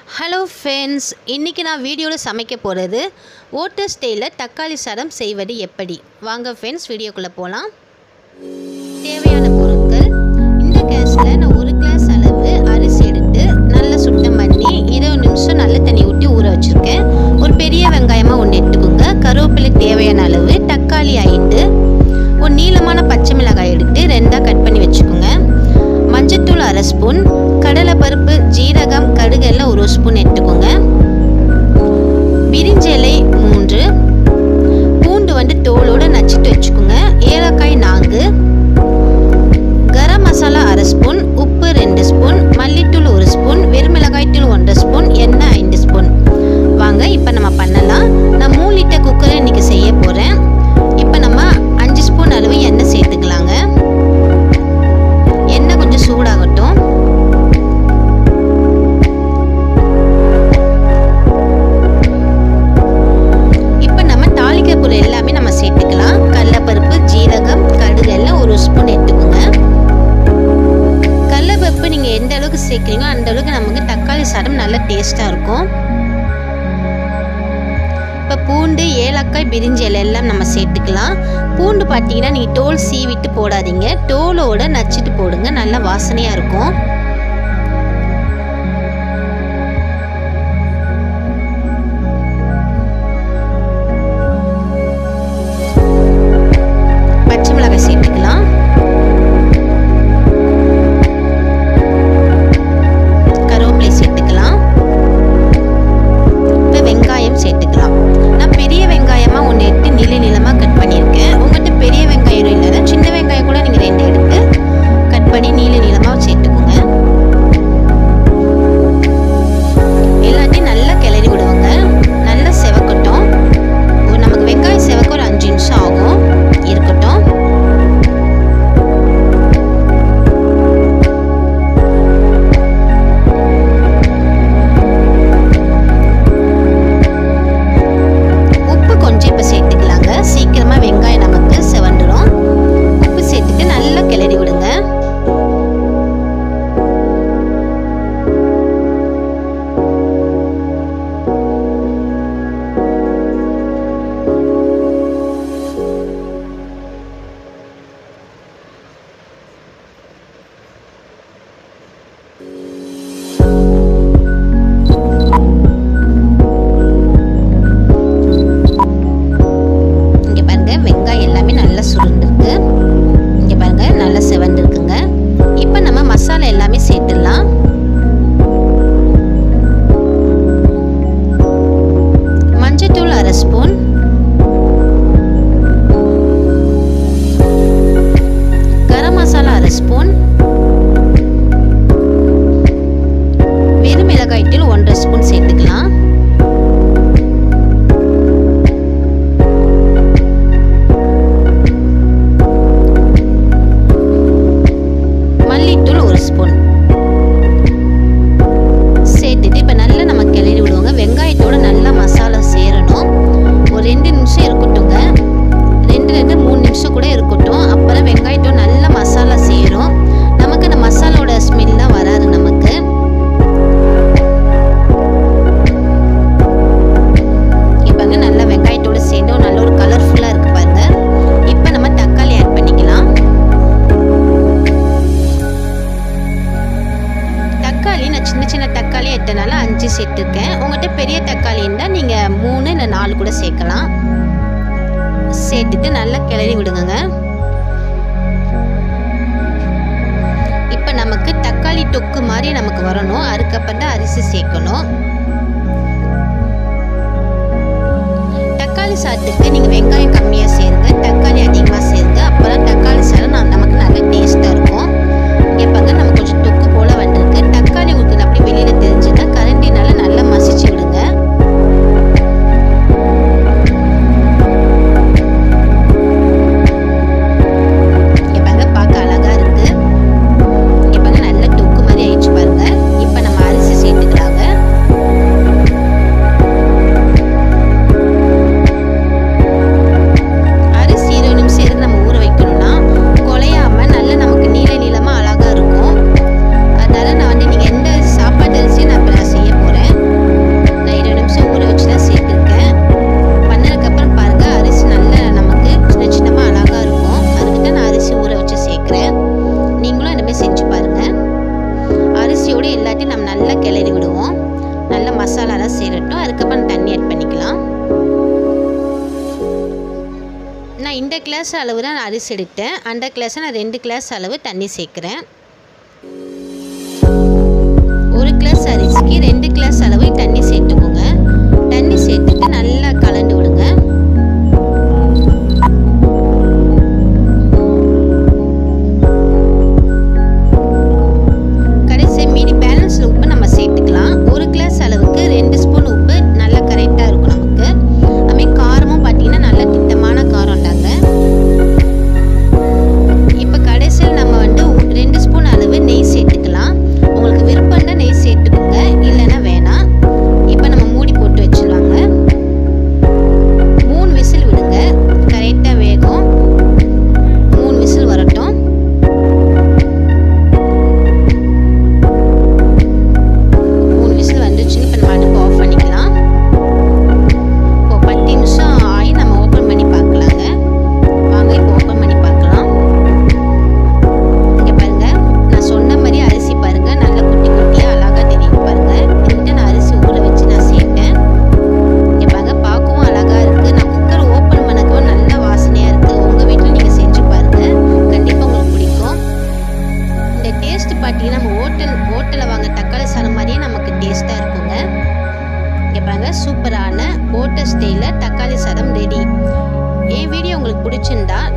hello friends இன்றைக்கி நான் வீடியோவில் சமைக்க போகிறது ஓட்டர் ஸ்டைலில் தக்காளி சாதம் செய்வது எப்படி வாங்க ஃப்ரெண்ட்ஸ் வீடியோக்குள்ளே போகலாம் தேவையான பொருட்கள் இந்த கேஸில் நான் ஒரு கிளாஸ் அளவு அரிசி எடுத்து நல்லா சுத்தம் பண்ணி இருபது நிமிஷம் நல்ல தண்ணி ஊற்றி ஊற வச்சுருக்கேன் ஒரு பெரிய வெங்காயமாக ஒன்று எடுத்துக்கோங்க கருவேப்பிலை தேவையான அளவு தக்காளி ஐந்து ஒரு நீளமான பச்சை மிளகாய் எடுத்து ரெண்டாக கட் பண்ணி வச்சுக்கோங்க மஞ்சத்தூள் அரை ஸ்பூன் கடலைப்பருப்பு ஜீரகம் கடுகு எல்லாம் ஒரு ஸ்பூன் எடுத்துக்கோங்க பிரிஞ்சலை மூன்று பூண்டு வந்து தோலோடு நச்சுட்டு வச்சுக்கோங்க ஏலக்காய் நான்கு கரம் மசாலா அரை ஸ்பூன் உப்பு ரெண்டு ஸ்பூன் மல்லித்தூள் ஒரு ஸ்பூன் வெறுமிளகாய் தூள் ஒன்றரை ஸ்பூன் எண்ணெய் ஐந்து ஸ்பூன் வாங்க இப்போ நம்ம பண்ணலாம் நான் மூணு லிட்டர் குக்கரை இன்றைக்கி செய்ய போகிறேன் இப்போ நம்ம அஞ்சு ஸ்பூன் அளவு எண்ணெய் சேர்த்துக்கலாங்க எண்ணெய் கொஞ்சம் சூடாகட்டும் இப்போ நம்ம தாளிக்கிற பொருள் எல்லாமே நம்ம சேர்த்துக்கலாம் கடலைப்பருப்பு ஜீரகம் கடுகு எல்லாம் ஒரு ஸ்பூன் எடுத்துக்கோங்க கடலைப்பருப்பு நீங்கள் எந்த அளவுக்கு சேர்க்குறீங்களோ அந்த அளவுக்கு நமக்கு தக்காளி சாதம் நல்ல டேஸ்ட்டாக இருக்கும் இப்போ பூண்டு ஏலக்காய் பிரிஞ்சி இலை எல்லாம் நம்ம சேர்த்துக்கலாம் பூண்டு பார்த்தீங்கன்னா நீங்கள் தோல் சீவிட்டு போடாதீங்க தோலோட நச்சுட்டு போடுங்க நல்ல வாசனையாக இருக்கும் பச்சை மிளகாய் சேர்த்துக்கலாம் கருவேப்பிலை சேர்த்துக்கலாம் இப்போ வெங்காயம் சேர்த்துக்கலாம் நான் பெரிய வெங்காயமாக ஒன்று எடுத்து நீள நீளமாக கட் பண்ணியிருக்கேன் உங்கள்கிட்ட பெரிய வெங்காயம் இல்லைன்னா சின்ன வெங்காயம் கூட நீங்கள் ரெண்டு எடுத்து கட் பண்ணி நீள நீளமாக சேர்த்துக்கோங்க எல்லாத்தையும் நல்லா கிளறி விடுவாங்க நல்லா செவக்கட்டும் ஒரு நமக்கு வெங்காயம் செவக்க ஒரு அஞ்சு நிமிஷம் ஆகும் இருக்கட்டும் உப்பு கொஞ்சம் இப்போ சேர்த்துக்கலாங்க சீக்கிரமாக வெங்காயம் நமக்கு செவந்துடும் உப்பு சேர்த்துட்டு நல்லா கிளறி விடுங்க இங்கே பாருங்க வெங்காயம் எல்லாமே நல்லா சுருண்டுருக்கு இங்கே பாருங்க நல்லா செவந்துருக்குங்க இப்போ நம்ம மசாலா எல்லாமே சேர்த்துடலாம் மஞ்சத்தூள் அரை ஸ்பூன் கரம் மசாலா அரை ஸ்பூன் வெறும் மிளகாய் தூள் ஒன்றரை ஸ்பூன் சேர்த்துக்கலாம் மல்லித்தூள் ஒரு ஸ்பூன் சேர்த்துட்டு இப்போ நல்லா நம்ம கிளறி விடுவோங்க வெங்காயத்தோட நல்லா மசாலா சேரணும் ஒரு ரெண்டு நிமிஷம் இருக்கட்டுங்க ரெண்டுலேருந்து மூணு நிமிஷம் கூட இருக்கட்டும் அப்போதான் வெங்காயத்தோட நல்லா மசாலா சேரும் நமக்கு அந்த மசாலாவோட ஸ்மெல்லாம் வராது நமக்கு இப்போ நல்லா வெங்காயத்தோட சேர்ந்து ஒரு நல்ல ஒரு கலர்ஃபுல்லாக இருக்கு பாருங்க இப்போ நம்ம தக்காளி ஆட் பண்ணிக்கலாம் தக்காளி நான் சின்ன சின்ன தக்காளி எடுத்தனால அஞ்சு சேர்த்துருக்கேன் உங்கள்கிட்ட பெரிய தக்காளி இருந்தால் நீங்கள் மூணு இல்லை நாலு கூட சேர்க்கலாம் சேர்த்துட்டு நல்லா கிளறி விடுங்க இப்போ நமக்கு தக்காளி தொக்கு மாதிரி நமக்கு வரணும் அதுக்கப்புறம் தான் அரிசி சேர்க்கணும் தக்காளி சாதத்துக்கு நீங்கள் வெங்காயம் கம்மியாக சேருங்க தக்காளி அதிகமாக சேருங்க அப்போ தான் தக்காளி சாதம் ந- நமக்கு நல்ல டேஸ்ட்டாக இருக்கும் இங்கே பாருங்க நம்ம கொஞ்சம் தொக்கு போல் வந்திருக்கு தக்காளி உங்களுக்கு அப்படி வெளியில் தெரிஞ்சுன்னா கரண்டினால நல்லா மசிச்சு விடுங்க இங்கே பாருங்க பார்க்க அழகாக இருக்கு இங்கே பாருங்க நல்ல தொக்கு மாதிரி ஆயிடுச்சு பாருங்க இப்போ நம்ம அரிசி சேர்த்துக்கலாங்க அரிசி இருபது நிமிஷம் இருந்து நம்ம ஊற வைக்கணும்னா குலையாம நல்ல நமக்கு நீள நீளமாக அழகாக இருக்கும் அதனால நான் வந்து நீங்கள் எந்த சாப்பாட்டு அரிசியும் நான் இப்போ மசாலாலாம் சேரட்டும் அதுக்கப்புறம் தண்ணி ஆட் பண்ணிக்கலாம் நான் இந்த கிளாஸ் அளவு தான் நான் அரிசி எடுத்தேன் அந்த கிளாஸை நான் ரெண்டு கிளாஸ் அளவு தண்ணி சேர்க்குறேன் ஒரு கிளாஸ் அரிசிக்கு ரெண்டு கிளாஸ் அளவு தண்ணி சேர்த்துக்கோங்க தண்ணி சேர்த்துட்டு நல்லா கலந்து விடுங்க கடைசி மீதி பேலன்ஸில் உப்பு நம்ம சேர்த்துக்கலாம் ஒரு கிளாஸ் அளவுக்கு ரெண்டு ஸ்பூன் உப்பு நல்லா கரெக்டாக இருக்கும் நமக்கு அதுமாதிரி காரமும் பார்த்தீங்கன்னா நல்ல திட்டமான காரம் தாங்க இப்போ கடைசியில் நம்ம வந்து ரெண்டு ஸ்பூன் அளவு நெய் சேர்த்துக்கலாம் உங்களுக்கு விருப்பம்னா நெய் சேர்த்துக்கோங்க இல்லைன்னா வேணாம் இப்போ நம்ம மூடி போட்டு வச்சிடலாங்க மூணு விசில் விடுங்க கரெக்டாக வேகும் மூணு விசில் வரட்டும் மூணு விசில் வந்துச்சுன்னு இப்போ நம்ம அடுப்பு ஆஃப் பண்ணிக்கலாம் இப்போ பத்து நிமிஷம் ஆகி நம்ம ஓப்பன் பண்ணி பார்க்கலாங்க வாங்க இப்போ ஓப்பன் பண்ணி பார்க்கலாம் இங்கே பாருங்க நான் சொன்ன மாதிரி அரிசி பாருங்க நல்லா குட்டி குட்டியாக அழகாக தெரியும் பாருங்க இதுக்கிட்ட நான் அரிசி ஊற வச்சு நான் சேர்த்தேன் இங்கே பாருங்க பார்க்கவும் அழகாக இருக்குது நான் குக்கர் ஓப்பன் பண்ணதும் நல்ல வாசனையாக இருக்குது உங்கள் வீட்டில் நீங்கள் செஞ்சு பாருங்க கண்டிப்பாக உங்களுக்கு பிடிக்கும் இந்த டேஸ்ட் பார்த்தீங்கன்னா நம்ம ஹோட்டல் ஹோட்டலில் வாங்க தக்காளி சாதம் மாதிரியே நமக்கு டேஸ்ட்டாக இருக்குங்க இங்கே பாருங்க சூப்பரான ஹோட்டல் ஸ்டைலில் தக்காளி சாதம் ரெடி என் வீடியோ உங்களுக்கு பிடிச்சிருந்தா